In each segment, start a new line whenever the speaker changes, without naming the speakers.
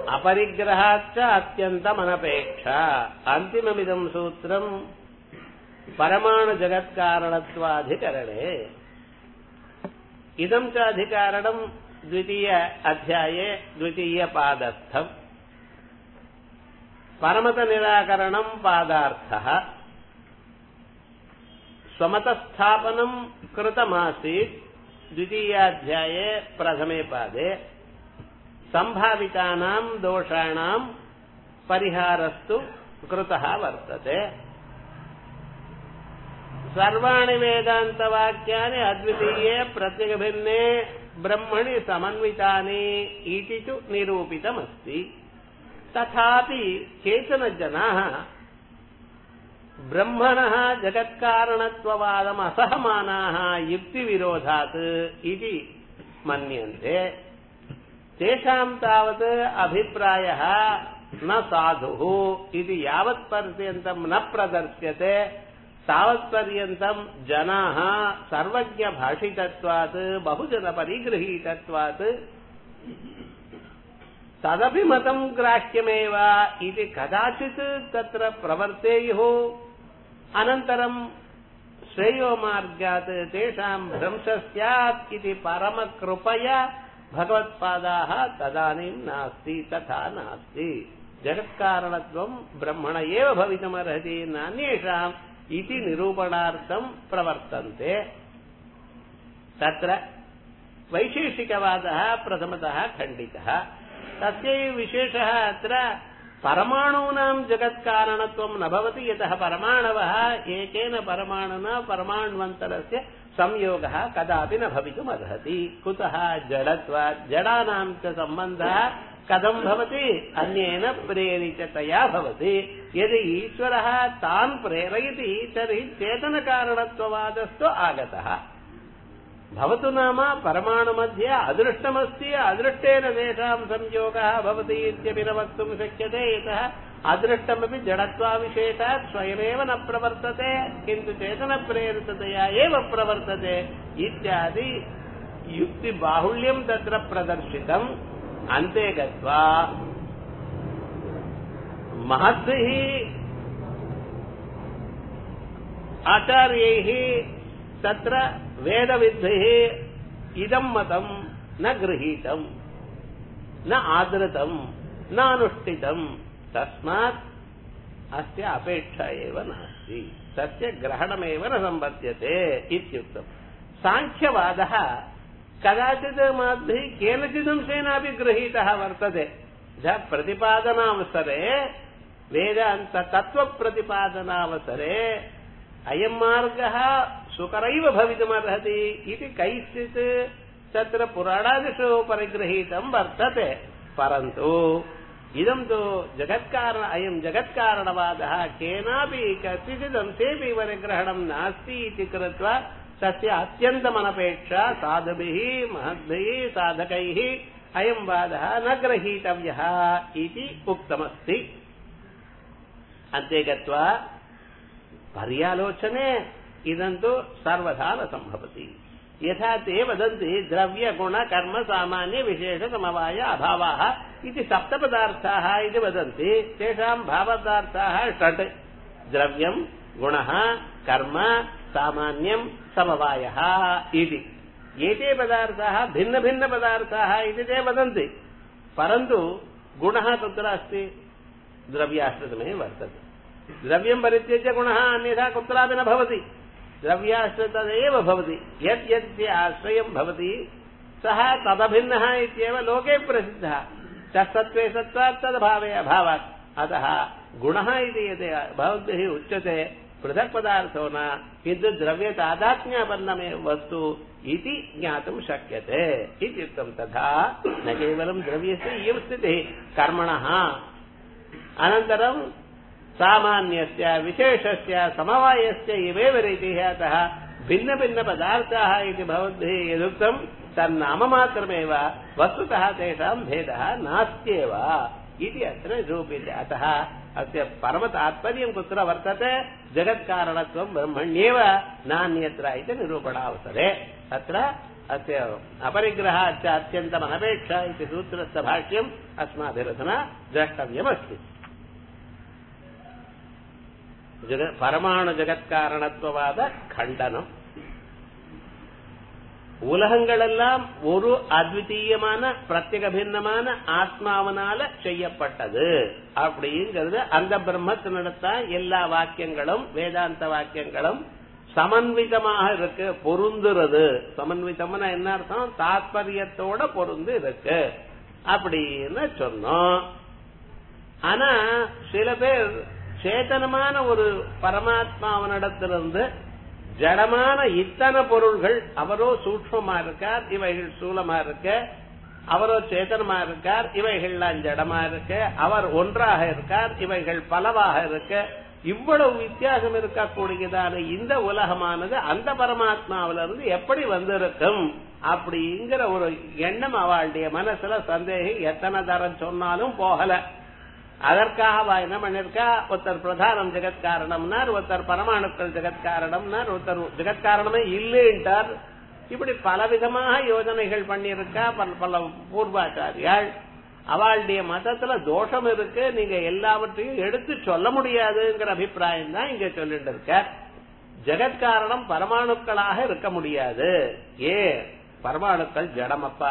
अपरिग्रहाच्च अत्यन्तमनपेक्षा अन्तिममिदं सूत्रम् परमाणुजगत्कारणत्वाधिकरणे इदं च अधिकारणम् द्वितीय अध्याये द्वितीयपादस्थम् परमतनिराकरणम् पादार्थः स्वमतस्थापनम् कृतमासीत् द्वितीयाध्याये प्रथमे पादे सम्भावितानाम् दोषाणाम् परिहारस्तु कृतः वर्तते सर्वाणि वेदान्तवाक्यानि अद्वितीये प्रत्यगभिन्ने ब्रह्मणि समन्वितानि इति तु निरूपितमस्ति तथापि केचन जनाः ब्रह्मणः जगत्कारणत्ववादम् असहमानाः युक्तिविरोधात् इति मन्यन्ते तेषाम् तावत् अभिप्रायः न साधुः इति यावत्पर्यन्तम् न प्रदर्श्यते तावत्पर्यन्तम् जनाः सर्वज्ञभाषितत्वात् बहुजनपरिगृहीतत्वात् तदपि मतम् ग्राह्यमेव इति कदाचित् तत्र प्रवर्तेयुः अनन्तरम् श्रेयो मार्गात् तेषाम् भ्रंशः स्यात् इति परमकृपया भगवत्पादाः तदानीम् नास्ति तथा नास्ति जगत्कारणत्वम् ब्रह्मण एव भवितुमर्हति नान्येषाम् इति निरूपणार्थम् प्रवर्तन्ते तत्र वैशेषिकवादः प्रथमतः खण्डितः तस्यैव विशेषः अत्र परमाणूनाम् जगत्कारणत्वम् न भवति यतः परमाणवः एकेन परमाणुना परमाण्वन्तरस्य संयोगः कदापि न भवितुमर्हति कुतः जडत्वात् जडानाम् च सम्बन्धः कथम् भवति अन्येन प्रेरिततया भवति यदि ईश्वरः तान् प्रेरयति तर्हि चेतनकारणत्ववादस्तु आगतः भवतु नाम परमाणुमध्ये अदृष्टमस्ति अदृष्टेन तेषाम् संयोगः भवति इत्यपि न वक्तुम् शक्यते यतः अदृष्टमपि जडत्वाविशेषात् स्वयमेव न प्रवर्तते किन्तु चेतनप्रेरिततया एव प्रवर्तते इत्यादि युक्तिबाहुल्यम् तत्र प्रदर्शितम् अन्ते गत्वा महद्भिः आचार्यैः तत्र वेदविद्भिः इदम् मतम् न गृहीतम् न आदृतम् न अनुष्ठितम् तस्मात् अस्य अपेक्षा एव नास्ति तस्य ग्रहणमेव न सम्पद्यते इत्युक्तम् साङ्ख्यवादः कदाचित् माद्भिः केनचिदंशेनापि गृहीतः वर्तते प्रतिपादनावसरे वेदान्त तत्त्वप्रतिपादनावसरे अयम् मार्गः सुकरैव भवितुमर्हति इति कैश्चित् तत्र पुराणादिषु परिगृहीतम् वर्तते परन्तु इदम् तु जगत्कारण अयम् जगत्कारणवादः केनापि कस्यचिदंशेऽपि परिग्रहणम् नास्ति इति कृत्वा तस्य अत्यन्तमनपेक्षा साधुभिः महद्भिः साधकैः अयम् वादः न ग्रहीतव्यः इति उक्तमस्ति अन्ते गत्वा पर्यालोचने इदम् तु सर्वथा न सम्भवति यथा ते वदन्ति द्रव्यगुण कर्म सामान्य विशेष समवाय अभावाः इति सप्तपदार्थाः इति वदन्ति तेषाम् भावपदार्थाः षट् द्रव्यम् गुणः कर्म सामान्यम् समवायः इति एते पदार्थाः भिन्नभिन्नपदार्थाः इति ते वदन्ति परन्तु गुणः कुत्र अस्ति द्रव्याश्रितमेव वर्तते द्रव्यम् परित्यज्य गुणः अन्यथा कुत्रापि न भवति द्रव्याश्रितदेव भवति यत् यस्य आश्रयम् भवति सः तदभिन्नः इत्येव लोके प्रसिद्धः तत्सत्त्वे सत्त्वात् तदभावे अभावात् अतः गुणः इति यद् भवद्भिः उच्यते पृथक् पदार्थो न किन्तु द्रव्यतादात्म्यापन्नमेव वस्तु इति ज्ञातुम् शक्यते इत्युक्तम् तथा न केवलम् द्रव्यस्य इयम् स्थितिः कर्मणः अनन्तरम् सामान्यस्य विशेषस्य समवायस्य इवेव रीतिः अतः भिन्नभिन्नपदार्थाः इति भवद्भिः यदुक्तम् तन्नाममात्रमेव वस्तुतः तेषाम् भेदः नास्त्येव इति अत्र निरूप्यते अतः अस्य परमतात्पर्यम् कुत्र वर्तते जगत्कारणत्वम् ब्रह्मण्येव नान्यत्र इति निरूपणावसरे तत्र अस्य अपरिग्रहाच्च अत्यन्तमनपेक्षा इति सूत्रस्य भाष्यम् अस्माभिरधुना द्रष्टव्यमस्ति ஜெக பரமாணு ஜெகத்காரணத்துவவாத கண்டனம் உலகங்கள் எல்லாம் ஒரு அத்விதீயமான பிரத்யேக பின்னமான ஆத்மாவனால செய்யப்பட்டது அப்படிங்கிறது அந்த பிரம்மத்தினிடத்தான் எல்லா வாக்கியங்களும் வேதாந்த வாக்கியங்களும் சமன்விதமாக இருக்கு பொருந்துறது சமன்விதம்னா என்ன அர்த்தம் தாத்பரியத்தோட பொருந்து இருக்கு அப்படின்னு சொன்னோம் ஆனா சில பேர் சேதனமான ஒரு பரமாத்மாவனிடத்திலிருந்து ஜடமான இத்தனை பொருள்கள் அவரோ சூக்மமா இருக்கார் இவைகள் சூலமா இருக்க அவரோ சேதனமா இருக்கார் இவைகள்லாம் ஜடமா இருக்க அவர் ஒன்றாக இருக்கார் இவைகள் பலவாக இருக்க இவ்வளவு வித்தியாசம் இருக்கக்கூடியதான இந்த உலகமானது அந்த பரமாத்மாவிலிருந்து எப்படி வந்திருக்கும் அப்படிங்கிற ஒரு எண்ணம் அவளுடைய மனசுல சந்தேகம் எத்தனை தரம் சொன்னாலும் போகல அதற்காக அவ என்ன பண்ணிருக்கா ஒருத்தர் பிரதானம் ஜெகத் காரணம்னார் ஒருத்தர் பரமாணுக்கள் ஜெகத் காரணம்னார் ஒருத்தர் ஜெகத் காரணமே இல்லைன்றார் இப்படி பலவிதமாக யோஜனைகள் பண்ணியிருக்கா பல பல பூர்வாச்சாரியால் அவளுடைய மதத்துல தோஷம் இருக்கு நீங்க எல்லாவற்றையும் எடுத்து சொல்ல முடியாதுங்கிற அபிப்பிராயம் தான் இங்க சொல்லிட்டு இருக்க ஜெகத்காரணம் பரமாணுக்களாக இருக்க முடியாது ஏ பரமாணுக்கள் ஜடமப்பா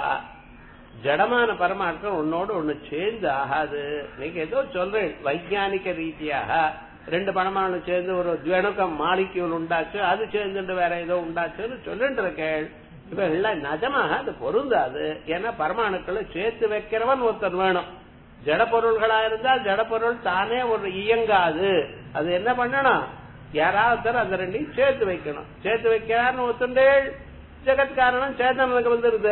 ஜடமான பரமாணுக்கள் உன்னோடு ஒண்ணு சேர்ந்து ஆகாது நீங்க ஏதோ சொல்றேன் வைஜானிக ரீதியாக ரெண்டு பரமாணு சேர்ந்து ஒரு துவணுக்கம் மாலிக்யூல் உண்டாச்சு அது சேர்ந்துட்டு வேற ஏதோ உண்டாச்சுன்னு சொல்லிட்டு இருக்கேன் இவெல்லாம் நிஜமாக அது பொருந்தாது ஏன்னா பரமாணுக்களை சேர்த்து வைக்கிறவன் ஒருத்தர் வேணும் ஜட பொருள்களா இருந்தால் ஜட பொருள் தானே ஒரு இயங்காது அது என்ன பண்ணணும் யாராவது அந்த ரெண்டையும் சேர்த்து வைக்கணும் சேர்த்து வைக்கிறான்னு ஒத்துண்டேள் ஜெகத் காரணம் சேதனுக்கு வந்துருது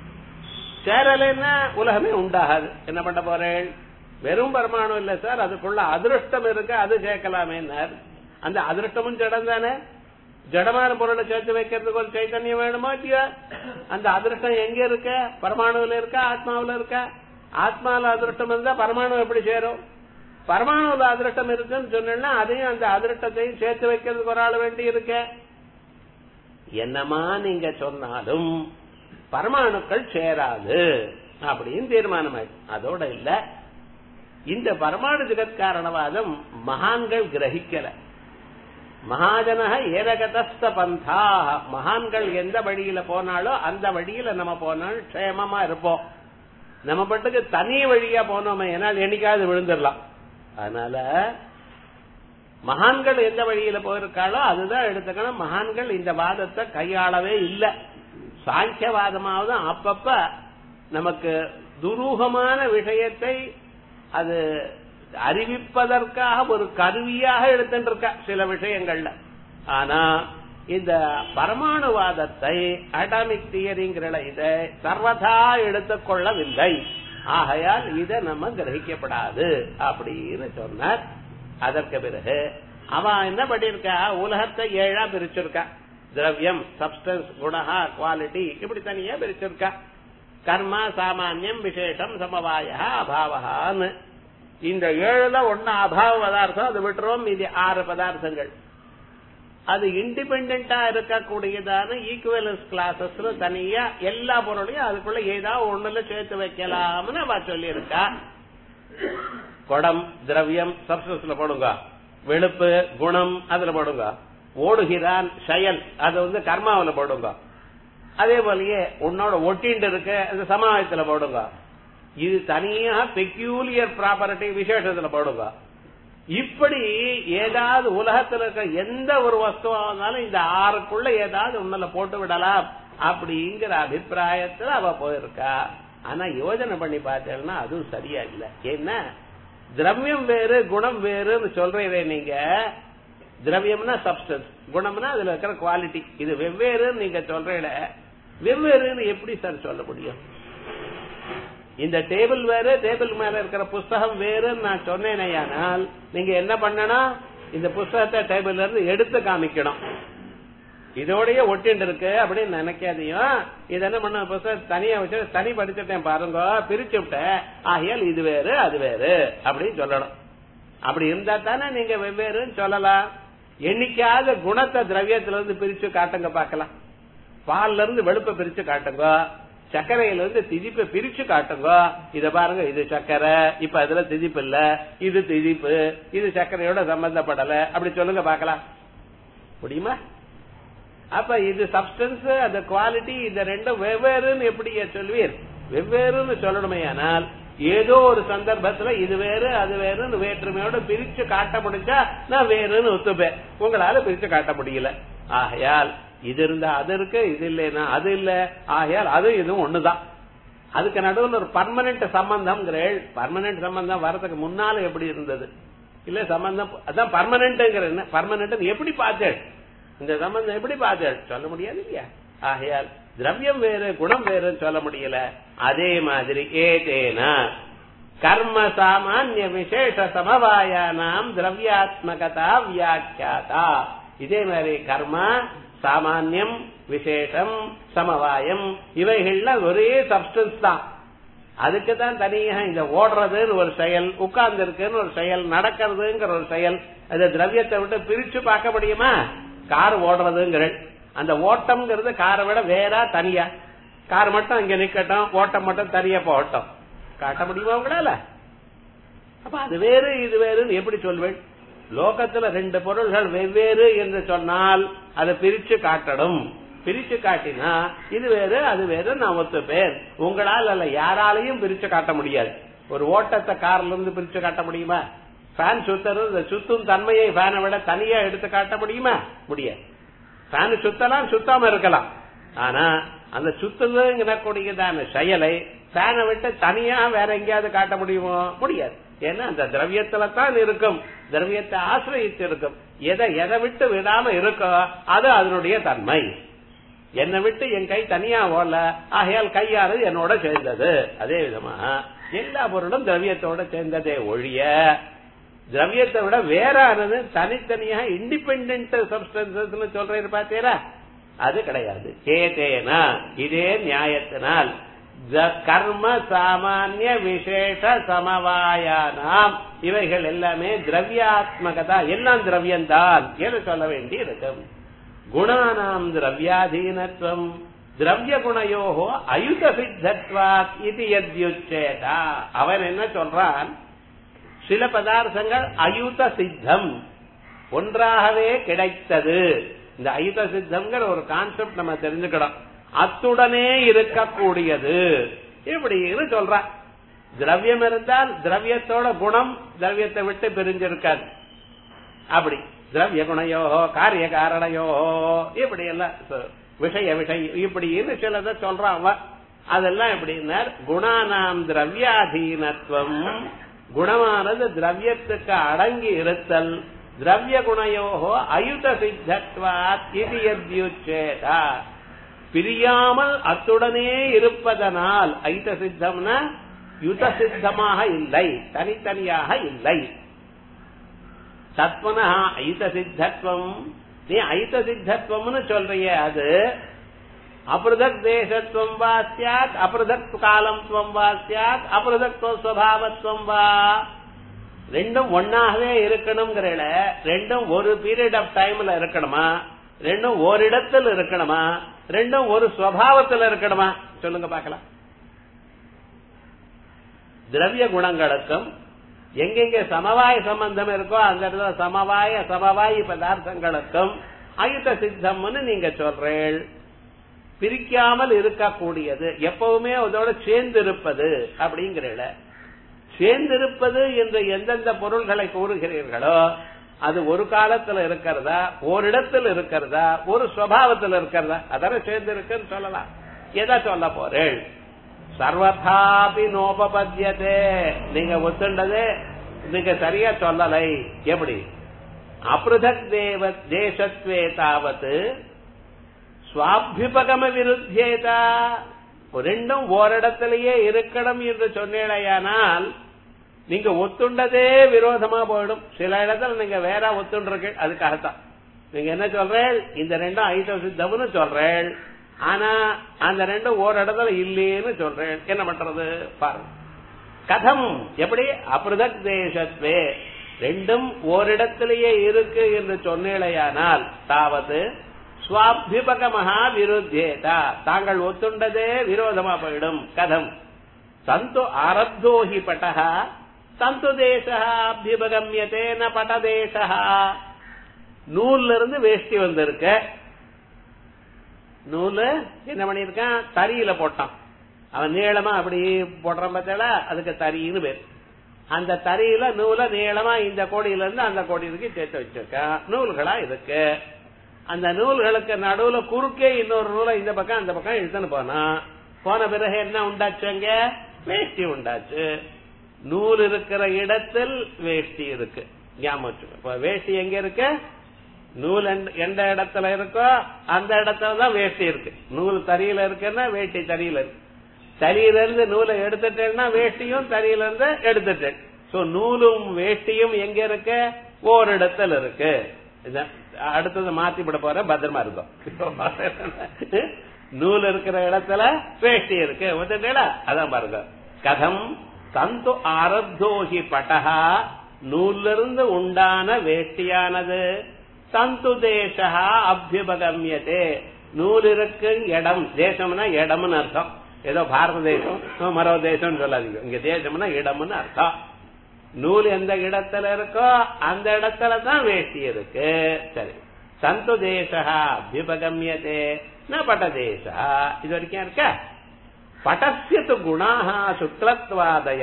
சேரலைன்னா உலகமே உண்டாகாது என்ன பண்ண போறேன் வெறும் பரமாணு இல்ல சார் அதுக்குள்ள அதிருஷ்டம் இருக்கு அது சேர்க்கலாமேன்னார் அந்த அதிருஷ்டமும் ஜடம் தானே ஜடமான பொருளை சேர்த்து வைக்கிறதுக்கு ஒரு சைத்தன்யம் வேணுமா இல்லையா அந்த அதிருஷ்டம் எங்க இருக்க பரமாணுல இருக்கா ஆத்மாவில இருக்கா ஆத்மாவில அதிருஷ்டம் இருந்தா பரமாணு எப்படி சேரும் பரமாணுல அதிருஷ்டம் இருக்குன்னு சொன்னா அதையும் அந்த அதிருஷ்டத்தையும் சேர்த்து வைக்கிறதுக்கு ஒரு ஆள் வேண்டி இருக்க என்னமா நீங்க சொன்னாலும் பரமாணுக்கள் சேராது அப்படின்னு தீர்மானம் அதோட இல்ல இந்த பரமாணு ஜெகத் காரணவாதம் மகான்கள் கிரகிக்கல மகாஜனக ஏரகதஸ்த பந்தா மகான்கள் எந்த வழியில போனாலோ அந்த வழியில நம்ம போனாலும் க்ஷேமமா இருப்போம் நம்ம பட்டுக்கு தனி வழியா போனோமே ஏன்னால் என்னைக்காவது விழுந்துடலாம் அதனால மகான்கள் எந்த வழியில போயிருக்காளோ அதுதான் எடுத்துக்கணும் மகான்கள் இந்த வாதத்தை கையாளவே இல்லை சாங்கியவாதமாவது அப்பப்ப நமக்கு துரூகமான விஷயத்தை அது அறிவிப்பதற்காக ஒரு கருவியாக எடுத்துட்டு இருக்க சில விஷயங்கள்ல ஆனா இந்த பரமாணுவாதத்தை அட்டாமிக் தியரிங்கிற இதை சர்வதா எடுத்துக்கொள்ளவில்லை ஆகையால் இதை நம்ம கிரகிக்கப்படாது அப்படின்னு சொன்னார் அதற்கு பிறகு அவன் என்ன பண்ணிருக்கா உலகத்தை ஏழா பிரிச்சிருக்கா திரவியம் சப்ஸ்டன்ஸ் குணஹா குவாலிட்டி இப்படி தனியா பிரிச்சிருக்கா கர்மா சாமானியம் விசேஷம் சமவாய அபாவகான்னு இந்த ஏழுல ஒன்னு அபாவ பதார்த்தம் அது விட்டுறோம் இது ஆறு பதார்த்தங்கள் அது இண்டிபெண்டா இருக்கக்கூடியதான ஈக்குவலன்ஸ் கிளாஸஸ்ல தனியா எல்லா பொருளையும் அதுக்குள்ள ஏதாவது ஒண்ணுல சேர்த்து வைக்கலாம்னு அவ சொல்லியிருக்கா குடம் திரவியம் சப்ஸ்டன்ஸ்ல போடுங்க வெளுப்பு குணம் அதுல போடுங்க ஓடுகிறான் செயல் அது வந்து கர்மாவில போடுங்க அதே போலயே உன்னோட ஒட்டிண்டு இருக்கு அந்த சமாயத்துல போடுங்க இது தனியா பெக்யூலியர் ப்ராப்பர்ட்டி விசேஷத்துல போடுங்க இப்படி ஏதாவது உலகத்துல இருக்க எந்த ஒரு வஸ்துவா இருந்தாலும் இந்த ஆறுக்குள்ள ஏதாவது உன்னல போட்டு விடலாம் அப்படிங்கிற அபிப்பிராயத்துல அவ போயிருக்கா ஆனா யோஜனை பண்ணி பார்த்தேன்னா அதுவும் சரியா இல்ல ஏன்னா திரவியம் வேறு குணம் வேறுன்னு சொல்றீரே நீங்க திரவியம்னா சப்ஸ்டன்ஸ் குணம்னா அதுல இருக்கிற குவாலிட்டி இது வெவ்வேறுன்னு நீங்க சொல்றீல வெவ்வேறுன்னு எப்படி சார் சொல்ல முடியும் இந்த டேபிள் வேறு டேபிள் மேல இருக்கிற புஸ்தகம் வேறுன்னு நான் சொன்னேனையானால் நீங்க என்ன பண்ணணும் இந்த புஸ்தகத்தை டேபிள்ல இருந்து எடுத்து காமிக்கணும் இதோடய ஒட்டிண்டு இருக்கு அப்படின்னு நினைக்காதீங்க இது என்ன பண்ண புஸ்தகம் தனியா வச்சு தனி படிச்சுட்டேன் பாருங்க பிரிச்சு விட்டேன் ஆகையால் இது வேறு அது வேறு அப்படின்னு சொல்லணும் அப்படி இருந்தா தானே நீங்க வெவ்வேறுன்னு சொல்லலாம் என்னைக்காவது குணத்தை திரவியத்துல இருந்து பிரிச்சு காட்டுங்க பாக்கலாம் பால்ல இருந்து வெளுப்ப பிரிச்சு காட்டுங்க சர்க்கரையில இருந்து திதிப்பை பிரிச்சு காட்டுங்க இத பாருங்க இது சர்க்கரை இப்ப அதுல திதிப்பு இல்ல இது திதிப்பு இது சர்க்கரையோட சம்பந்தப்படல அப்படி சொல்லுங்க பாக்கலாம் முடியுமா அப்ப இது சப்ஸ்டன்ஸ் அந்த குவாலிட்டி இந்த ரெண்டும் வெவ்வேறுன்னு எப்படி சொல்வீர் வெவ்வேறுன்னு சொல்லணுமே ஆனால் ஏதோ ஒரு சந்தர்ப்பத்துல இது வேறு அது வேறுன்னு வேற்றுமையோட பிரிச்சு காட்ட முடிஞ்சா நான் வேறுன்னு ஒத்துப்பேன் உங்களால பிரிச்சு காட்ட முடியல ஆகையால் இது இருந்தா அது இருக்கு இது இல்லைன்னா அது இல்ல ஆகையால் அது இதுவும் ஒண்ணுதான் அதுக்கு நடுவில் ஒரு பர்மனன்ட் சம்பந்தம் பர்மனன்ட் சம்பந்தம் வரதுக்கு முன்னால எப்படி இருந்தது இல்ல சம்பந்தம் அதான் பர்மனன்ட்ங்கிற பர்மனன்ட் எப்படி பார்த்தேன் இந்த சம்பந்தம் எப்படி பார்த்தேன் சொல்ல முடியாது இல்லையா ஆகையால் திரவியம் வேறு குணம் வேறுன்னு சொல்ல முடியல அதே மாதிரி ஏதேனா கர்ம சாமானிய விசேஷ சமவாயானாம் திரவியாத்மகதா வியாக்கியாதா இதே மாதிரி கர்மா சாமானியம் விசேஷம் சமவாயம் இவைகள்ல ஒரே சப்ஸ்டன்ஸ் தான் அதுக்கு தான் தனியா இந்த ஓடுறதுன்னு ஒரு செயல் உட்கார்ந்து இருக்குன்னு ஒரு செயல் நடக்கிறதுங்கிற ஒரு செயல் அது திரவியத்தை விட்டு பிரிச்சு பார்க்க முடியுமா கார் ஓடுறதுங்கிற அந்த ஓட்டம்ங்கிறது காரை விட வேற தனியா கார் மட்டும் இங்க நிக்கட்டும் ஓட்டம் மட்டும் தனியா போகட்டும் காட்ட முடியுமா உங்களால அப்ப அது வேறு இது வேறுன்னு எப்படி சொல்வேன் லோகத்துல ரெண்டு பொருள்கள் வெவ்வேறு என்று சொன்னால் அதை பிரிச்சு காட்டணும் பிரிச்சு காட்டினா இது வேறு அது வேறு நான் ஒத்துப்பேன் உங்களால் அல்ல யாராலையும் பிரிச்சு காட்ட முடியாது ஒரு ஓட்டத்தை கார்ல இருந்து பிரிச்சு காட்ட முடியுமா ஃபேன் சுத்துறது இந்த சுத்தும் தன்மையை ஃபேனை விட தனியா எடுத்து காட்ட முடியுமா முடியாது ஃபேன் சுத்தலாம் சுத்தாம இருக்கலாம் ஆனா அந்த சுத்துறதுங்கிறக்கூடியதான செயலை ஃபேனை விட்டு தனியா வேற எங்கேயாவது காட்ட முடியுமோ முடியாது ஏன்னா அந்த திரவியத்துல தான் இருக்கும் திரவியத்தை ஆசிரியத்து இருக்கும் எதை எதை விட்டு விடாம இருக்கோ அது அதனுடைய தன்மை என்னை விட்டு என் கை தனியா ஓடல ஆகையால் கையானது என்னோட சேர்ந்தது அதே விதமா எல்லா பொருளும் திரவியத்தோட சேர்ந்ததே ஒழிய திரவியத்தை விட வேறானது தனித்தனியா இண்டிபெண்ட் சப்ஸ்டன்சஸ் சொல்றேன் பாத்தீரா அது கிடையாது ஏதேனா இதே நியாயத்தினால் கர்ம சாமானிய விசேஷ சமவாயானாம் இவைகள் எல்லாமே திரவியாத்மகதா எல்லாம் திரவியம்தான் என்று சொல்ல வேண்டி இருக்கும் குணானாம் திரவியாதீனத்துவம் திரவிய குணயோகோ அயுத சித்தத்வாத் இது எத்யுச்சேதா அவன் என்ன சொல்றான் சில பதார்த்தங்கள் அயுத சித்தம் ஒன்றாகவே கிடைத்தது இந்த அயுத சித்தம்ங்கிற ஒரு கான்செப்ட் நம்ம தெரிஞ்சுக்கணும் அத்துடனே இருக்கக்கூடியது இப்படின்னு சொல்றான் திரவியம் இருந்தால் திரவியத்தோட குணம் திரவியத்தை விட்டு பிரிஞ்சிருக்காது அப்படி திரவிய குணையோஹோ காரிய காரணையோஹோ இப்படி எல்லாம் விஷய விஷய இப்படின்னு சிலத சொல்றான் அவன் அதெல்லாம் எப்படின்னா குணானாம் திரவியாதீனத்துவம் குணமானது திரவியத்துக்கு அடங்கி இருத்தல் திரவிய குணையோகோ அயுத சித்தத்வாத் இது எத்யுச்சேதா பிரியாமல் அத்துடனே இருப்பதனால் ஐத சித்தம்னா யுத சித்தமாக இல்லை தனித்தனியாக இல்லை தத்வனா ஐத சித்தத்துவம் நீ ஐத சித்தத்துவம்னு சொல்றிய அது அபிருதக் தேசத்துவம் வா சியாத் அபிருதக் காலம் துவம் வா சியாத் அபிருதக்துவ சுவாவத்துவம் வா ரெண்டும் ஒன்னாகவே இருக்கணுங்கிற ரெண்டும் ஒரு பீரியட் ஆஃப் டைம்ல இருக்கணுமா ரெண்டும் ஓரிடத்தில் இருக்கணுமா ரெண்டும் ஒரு சுவாவத்தில் இருக்கணுமா சொல்லுங்க பாக்கலாம் திரவிய குணங்களுக்கும் எங்கெங்க சமவாய சம்பந்தம் இருக்கோ அந்த இடத்துல சமவாய சமவாய பதார்த்தங்களுக்கும் அயுத சித்தம்னு நீங்க சொல்றேள் பிரிக்காமல் இருக்கக்கூடியது எப்பவுமே அதோட சேர்ந்திருப்பது அப்படிங்கிற சேர்ந்திருப்பது என்று எந்தெந்த பொருள்களை கூறுகிறீர்களோ அது ஒரு காலத்துல இருக்கிறதா ஓரிடத்தில் இருக்கிறதா ஒரு சுவாவத்தில் இருக்கிறதா அதான சேர்ந்து இருக்குன்னு சொல்லலாம் எதை சொல்ல போறேள் சர்வதாபி நோபபத்தியதே நீங்க ஒத்துண்டது நீங்க சரியா சொல்லலை எப்படி அப்ருதக் தேவ தேசத்வே தாவத்து சுவாபியுபகம விருத்தியேதா ரெண்டும் ஓரிடத்திலேயே இருக்கணும் என்று சொன்னேடையானால் நீங்க ஒத்துண்டதே விரோதமா போயிடும் சில இடத்துல நீங்க வேற ஒத்துண்டிருக்கு அதுக்காகத்தான் நீங்க என்ன சொல்றேன் இந்த ரெண்டும் ஐத சித்தம்னு சொல்றேன் ஆனா அந்த ரெண்டும் ஒரு இடத்துல இல்லேன்னு சொல்றேன் என்ன பண்றது பாருங்க கதம் எப்படி அபிருதக் தேசத்வே ரெண்டும் ஓரிடத்திலேயே இருக்கு என்று சொன்னேலையானால் தாவது சுவாபிபகமஹா விருத்தேதா தாங்கள் ஒத்துண்டதே விரோதமா போயிடும் கதம் சந்து ஆரப்தோஹி பட்டः சந்து தேசः அபிபகமியதே ந பட்டதேசः நூல்ல இருந்து வேஷ்டி வந்திருக்க நூலு என்ன பண்ணிருக்கான் தறியில போட்டான் அவன் நீளமா அப்படி போடுறான் பார்த்தால அதுக்கு தறின்னு பேர் அந்த தறியில நூலை நீளமா இந்த கோடியில இருந்து அந்த கோடியிலுக்கு சேர்த்து வச்சிருக்கான் நூல்களா இருக்கு அந்த நூல்களுக்கு நடுவுல குறுக்கே இன்னொரு நூலை இந்த பக்கம் அந்த பக்கம் இழுத்துன்னு போனா போன பிறகு என்ன உண்டாச்சு அங்க வேஷ்டி உண்டாச்சு நூல் இருக்கிற இடத்தில் வேஷ்டி இருக்கு ஞாபகம் வச்சுக்கோ. இப்ப வேஷ்டி எங்க இருக்கு நூல் எந்த- எந்த இடத்துல இருக்கோ அந்த இடத்துல தான் வேஷ்டி இருக்கு நூல் தறியில இருக்குன்னா வேஷ்டி தறியில இருக்கு தறியில இருந்து நூலை எடுத்துட்டேன்னா வேஷ்டியும் தறியில இருந்து எடுத்துட்டேன் சோ நூலும் வேஷ்டியும் எங்க இருக்கு ஓர் இடத்துல இருக்கு இதான் அடுத்தது மாத்தி விட போற பத்திரமா இருக்கும் நூல் இருக்கிற இடத்துல வேஷ்டி இருக்கு ஒத்துட்டேடா அதான் பாருங்க கதம் தந்து ஆரப்தோஹி பட்டஹா நூலிருந்து உண்டான வேஷ்டியானது தந்து தேசா அபியுபகமியதே நூல் இருக்கு இடம் தேசம்னா இடம்னு அர்த்தம் ஏதோ பாரத தேசம் மரோ தேசம் சொல்லாதீங்க இங்க தேசம்னா இடம்னு அர்த்தம் நூல் எந்த இடத்துல இருக்கோ அந்த இடத்துல தான் வேஷ்டி இருக்கு சரி சந்து தேசா அபியுபகமியதே ந பட்டதேசா இது வரைக்கும் இருக்க பட்டசியத்து குணாக சுக்லத்வாதய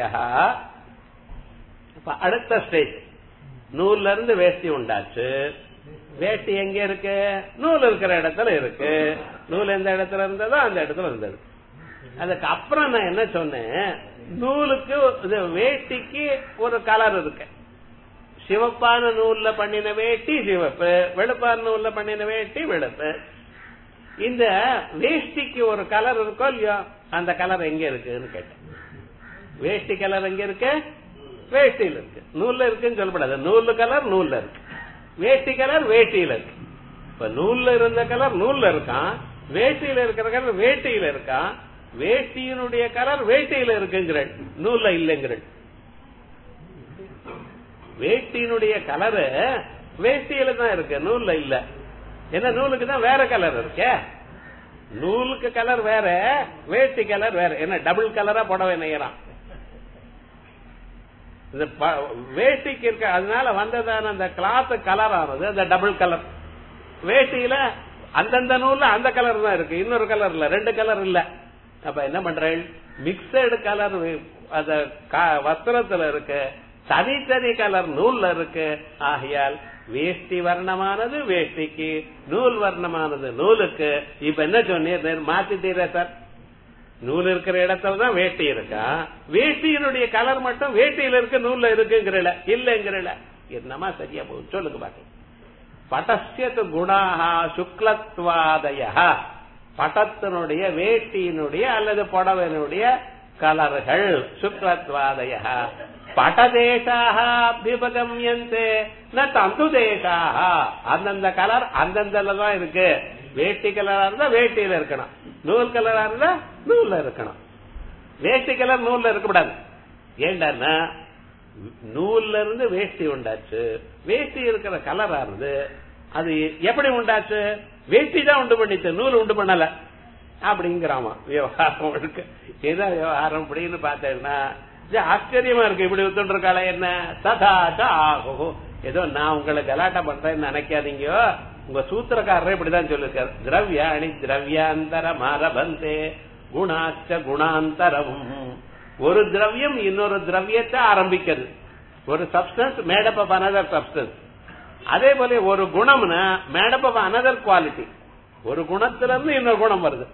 இப்ப அடுத்த ஸ்டேஜ் நூல்ல இருந்து வேஷ்டி உண்டாச்சு வேஷ்டி எங்க இருக்கு நூல் இருக்கிற இடத்துல இருக்கு நூல் எந்த இடத்துல இருந்ததோ அந்த இடத்துல இருந்தது அதுக்கு அப்புறம் நான் என்ன சொன்னேன் நூலுக்கு இது வேஷ்டிக்கு ஒரு கலர் இருக்கு சிவப்பான நூல்ல பண்ணின வேட்டி சிவப்பு வெளுப்பான நூல்ல பண்ணின வேட்டி வெளுப்பு இந்த வேஷ்டிக்கு ஒரு கலர் இருக்கோ இல்லையோ அந்த கலர் எங்க இருக்குன்னு கேட்டேன் வேஷ்டி கலர் எங்க இருக்கு வேஷ்டியில இருக்கு நூல்ல இருக்குன்னு சொல்லப்படாது நூல் கலர் நூல்ல இருக்கு வேஷ்டி கலர் வேட்டியில இருக்கு இப்ப நூல்ல இருந்த கலர் நூல்ல இருக்கான் வேட்டியில இருக்கிற கலர் வேட்டியில இருக்கான் வேட்டியினுடைய கலர் வேட்டியில இருக்குங்கிற நூல்ல இல்லைங்கிற வேட்டியினுடைய கலரு வேஷ்டியில தான் இருக்கு நூல்ல இல்ல ஏன்னா நூலுக்கு தான் வேற கலர் இருக்கே நூலுக்கு கலர் வேற வேஷ்டி கலர் வேற என்ன டபுள் கலரா புடவை நெய்யறான் இந்த ப- வேஷ்டிக்கு இருக்க அதனால வந்ததான அந்த கிளாத் கலர் ஆனது அந்த டபுள் கலர் வேஷ்டியில அந்தந்த நூல்ல அந்த கலர் தான் இருக்கு இன்னொரு கலர் இல்ல ரெண்டு கலர் இல்ல அப்ப என்ன பண்றேன் மிக்சடு கலர் அத க- வஸ்திரத்துல இருக்கு தனித்தனி கலர் நூல்ல இருக்கு ஆகையால் வேஷ்டி வர்ணமானது வேஷ்டிக்கு நூல் வர்ணமானது நூலுக்கு இப்ப என்ன சொன்னீர் மாத்திட்டீரா சார் நூல் இருக்கிற இடத்துல தான் வேட்டி இருக்கா வேட்டியினுடைய கலர் மட்டும் வேட்டியில இருக்கு நூல்ல இருக்குங்கிறல இல்லங்கிறல என்னமா சரியா போகுது சொல்லுங்க பாக்கலாம் பட்டசியத்து குணாக சுக்லத்வாதய பட்டத்தினுடைய வேட்டியினுடைய அல்லது புடவனுடைய கலர்கள் சுக்லத்வாதய பட்டதேசாக அபியுபகமியந்தே ந தந்து தேசாக அந்தந்த கலர் அந்தந்தல தான் இருக்கு வேட்டி கலரா இருந்தா வேட்டியில இருக்கணும் நூல் கலரா இருந்தா நூல்ல இருக்கணும் வேஷ்டி கலர் நூல்ல இருக்கக்கூடாது ஏண்டான்னா நூல்ல இருந்து வேஷ்டி உண்டாச்சு வேஷ்டி இருக்கிற கலரா இருந்து அது எப்படி உண்டாச்சு வேஷ்டி தான் உண்டு பண்ணிச்சு நூல் உண்டு பண்ணல அப்படிங்கிறாமா விவகாரம் இருக்கு ஏதோ விவகாரம் அப்படின்னு பார்த்தேன்னா இது ஆச்சரியமா இருக்கு இப்படி வித்துட்டு என்ன ததாச்ச ஆகோ ஏதோ நான் உங்களை கலாட்டா பண்றேன்னு நினைக்காதீங்க உங்க சூத்திரக்காரரே இப்படிதான் சொல்லிருக்காரு திரவியாணி திரவியாந்தர மாரபந்தே குணாச்ச குணாந்தரம் ஒரு திரவியம் இன்னொரு திரவியத்தை ஆரம்பிக்கிறது ஒரு substance made up of another substance அதே போல ஒரு குணம்னா மேடப் ஆஃப் அனதர் குவாலிட்டி ஒரு குணத்துல இருந்து இன்னொரு குணம் வருது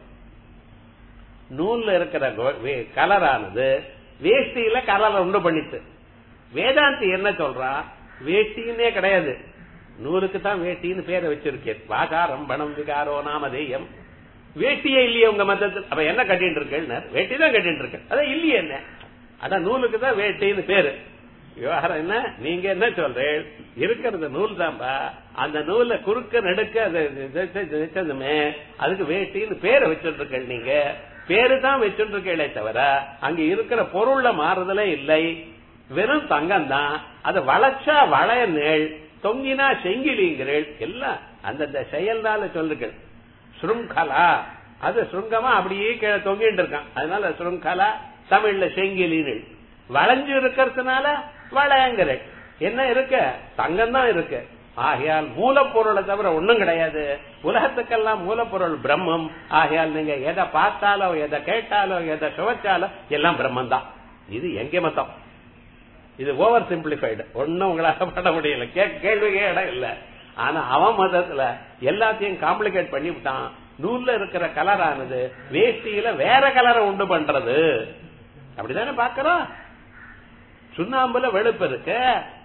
நூல்ல இருக்கிற கலரானது வேஷ்டியில கலர் உண்டு பண்ணிட்டு வேதாந்தி என்ன சொல்றா வேஷ்டின்னே கிடையாது நூலுக்கு தான் வேட்டின்னு பேரை வச்சிருக்கேன் வாகாரம் பணம் விகாரோ நாமதேயம் வேட்டியே இல்லையே உங்க மத்தத்தில் அப்ப என்ன கட்டிட்டு இருக்கேன் வேட்டி தான் கட்டிட்டு இருக்கேன் அதான் இல்லையே என்ன அதான் நூலுக்கு தான் வேட்டின்னு பேரு விவகாரம் என்ன நீங்க என்ன சொல்றேன் இருக்கிறது நூல் தான்பா அந்த நூல்ல குறுக்க நடுக்க அது வச்சதுமே அதுக்கு வேட்டின்னு பேரை வச்சுட்டு இருக்கேன் நீங்க பேரு தான் வச்சுட்டு இருக்கே தவிர அங்க இருக்கிற பொருள்ல மாறுதலே இல்லை வெறும் தங்கம் தான் அதை வளைச்சா வளைய நேள் தொங்கினா செங்கிலிங்கிறேள் எல்லாம் அந்தந்த செயல்னால சொல்லுகள் ஸ்ருங்கலா அது ஸ்ருங்கமா அப்படியே கீழே தொங்கிட்டு இருக்கான் அதனால ஸ்ருங்கலா தமிழ்ல செங்கிலின்னு வளைஞ்சு இருக்கிறதுனால வளையங்கிற என்ன இருக்க தங்கம் தான் இருக்கு ஆகையால் மூலப்பொருளை தவிர ஒண்ணும் கிடையாது உலகத்துக்கெல்லாம் மூலப்பொருள் பிரம்மம் ஆகையால் நீங்க எதை பார்த்தாலோ எதை கேட்டாலோ எதை சுவைச்சாலோ எல்லாம் பிரம்மம் தான் இது எங்க மத்தம் இது ஓவர் சிம்பிளிஃபைடு ஒன்னும் உங்களால பண்ண முடியல கேள்விக்கே இடம் இல்ல ஆனா அவன் மதத்துல எல்லாத்தையும் காம்ப்ளிகேட் பண்ணி விட்டான் நூல்ல இருக்கிற கலர் ஆனது வேஷ்டியில வேற கலரை உண்டு பண்றது அப்படிதானே பாக்கிறோம் சுண்ணாம்புல வெளுப்பு இருக்கு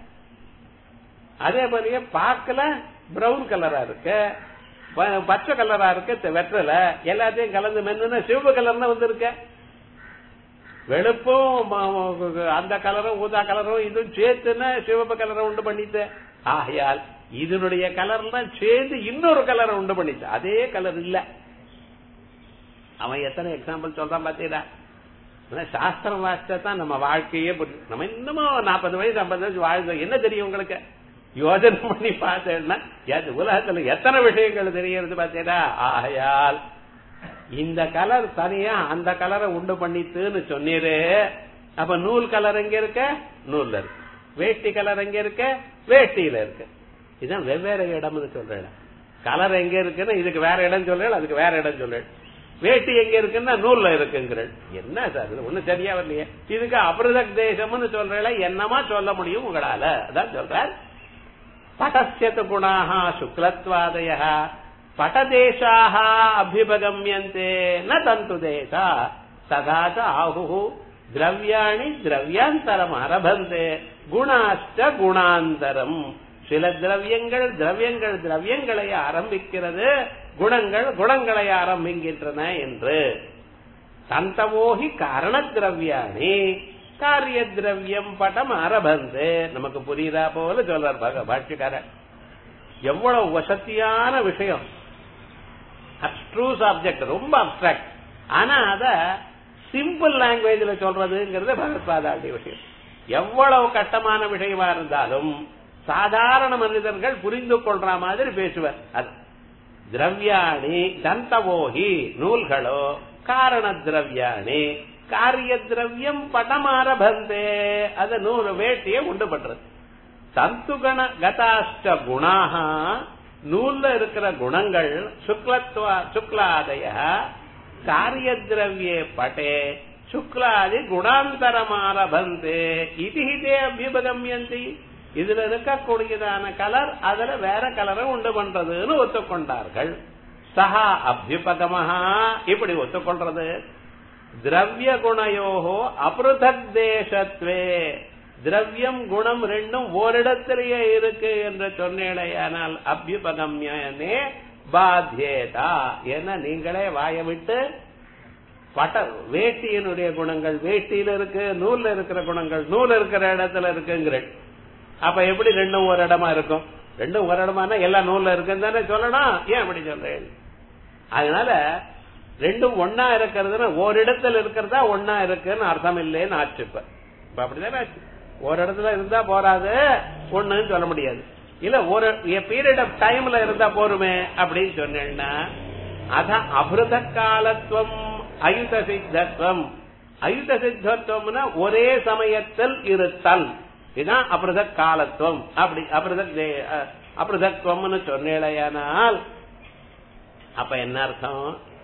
அதே மாதிரியே பார்க்கல பிரவுன் கலரா இருக்கு பச்சை கலரா இருக்கு வெற்றல எல்லாத்தையும் கலந்து மென்னு சிவப்பு கலர் தான் வந்திருக்க வெளுப்பும் அந்த கலரும் ஊதா கலரும் இதுவும் சேர்த்துன்னா சிவப்பு கலரை உண்டு பண்ணிட்டு ஆகையால் இதனுடைய கலர்லாம் சேர்ந்து இன்னொரு கலரை உண்டு பண்ணிச்சு அதே கலர் இல்ல அவன் எத்தனை எக்ஸாம்பிள் சொல்றான் பாத்தீங்களா சாஸ்திரம் வாசிச்சதான் நம்ம வாழ்க்கையே நம்ம இன்னமும் நாற்பது வயசு ஐம்பது வயசு வாழ்ந்தோம் என்ன தெரியும் உங்களுக்கு யோஜனை பண்ணி பார்த்தேன்னா உலகத்துல எத்தனை விஷயங்கள் தெரியறது பாத்தீங்களா ஆகையால் இந்த கலர் தனியா அந்த கலரை உண்டு பண்ணித்துன்னு சொன்னீரு அப்ப நூல் கலர் எங்க இருக்க நூல்ல இருக்கு வேஷ்டி கலர் எங்க இருக்க வேஷ்டியில இருக்கு இதுதான் வெவ்வேறு இடம்னு சொல்றேன் கலர் எங்க இருக்குன்னு இதுக்கு வேற இடம் சொல்றேன் அதுக்கு வேற இடம் சொல்றேன் வேட்டி எங்க இருக்குன்னா நூல்ல இருக்குங்கிறேன் என்ன சார் இது ஒண்ணு சரியா வரலையே இதுக்கு அபிரதக் தேசம்னு சொல்றேன் என்னமா சொல்ல முடியும் உங்களால அதான் சொல்றார் படசியத்து குணாக சுக்லத்வாதய பட்டதேசாக அபிபகமியந்தே ந தந்து தேசா ததாச்ச ஆஹு திரவியாணி திரவியாந்தரம் அரபந்தே குணாஷ்ட குணாந்தரம் சில திரவியங்கள் திரவியங்கள் திரவியங்களை ஆரம்பிக்கிறது குணங்கள் குணங்களை ஆரம்பிக்கின்றன என்று தந்தமோகி காரண திரவியாணி காரிய திரவியம் படம் ஆரபந்து நமக்கு புரியுதா போல சொல்றார் பாஷ்யக்காரர் எவ்வளவு வசதியான விஷயம் அப்ட்ரூ சப்ஜெக்ட் ரொம்ப அப்டிராக்ட் ஆனா அத சிம்பிள் லாங்குவேஜ்ல சொல்றதுங்கிறது பகவத்பாதாண்டி விஷயம் எவ்வளவு கட்டமான விஷயமா இருந்தாலும் சாதாரண மனிதர்கள் புரிந்து கொள்ற மாதிரி பேசுவர் அது திரவியாணி தந்தவோகி நூல்களோ காரண திரவியாணி காரிய திரவியம் படமாரபந்தே அது நூறு வேட்டியை உண்டு பண்றது தந்துகண கதாஷ்ட குணாக நூல்ல இருக்கிற குணங்கள் சுக்லத்வா சுக்லாதய காரிய திரவியே பட்டே சுக்லாதி குணாந்தரமாரபந்தே இது இதே அபியுபகமியந்தி இதுல இருக்கக்கூடியதான கலர் அதுல வேற கலரை உண்டு பண்றதுன்னு ஒத்துக்கொண்டார்கள் சஹா அபியுபகமஹா இப்படி ஒத்துக்கொள்றது திரவிய குணயோகோ அபிருதக் தேசத்வே திரவியம் குணம் ரெண்டும் ஓரிடத்திலேயே இருக்கு என்று சொன்னேடையானால் அபியுபகம்யனே பாத்தியேதா என நீங்களே வாய விட்டு பட்ட வேட்டியினுடைய குணங்கள் வேட்டியில இருக்கு நூல்ல இருக்கிற குணங்கள் நூல் இருக்கிற இடத்துல இருக்குங்கிற அப்ப எப்படி ரெண்டும் ஒரு இடமா இருக்கும் ரெண்டும் ஒரு இடமானா எல்லா நூல்ல இருக்குன்னு தானே சொல்லணும் ஏன் அப்படி சொல்றேன் அதனால ரெண்டும் ஒன்னா இருக்கிறதுனா ஓரிடத்துல இருக்கிறதா ஒன்னா இருக்குன்னு அர்த்தம் இல்லைன்னு ஆச்சு இப்ப இப்ப அப்படிதானே ஆச்சு ஒரு இடத்துல இருந்தா போறாது ஒண்ணுன்னு சொல்ல முடியாது இல்ல ஒரு பீரியட் ஆஃப் டைம்ல இருந்தா போருமே அப்படின்னு சொன்னேன்னா அதான் அபிருத காலத்துவம் அயுத சித்தத்துவம் அயுத சித்தத்துவம்னா ஒரே சமயத்தில் இருத்தல் இதுதான் அபிரத காலத்துவம் அப்படி அபிரத அபிரதத்துவம்னு சொன்னேடையானால் அப்ப என்ன அர்த்தம்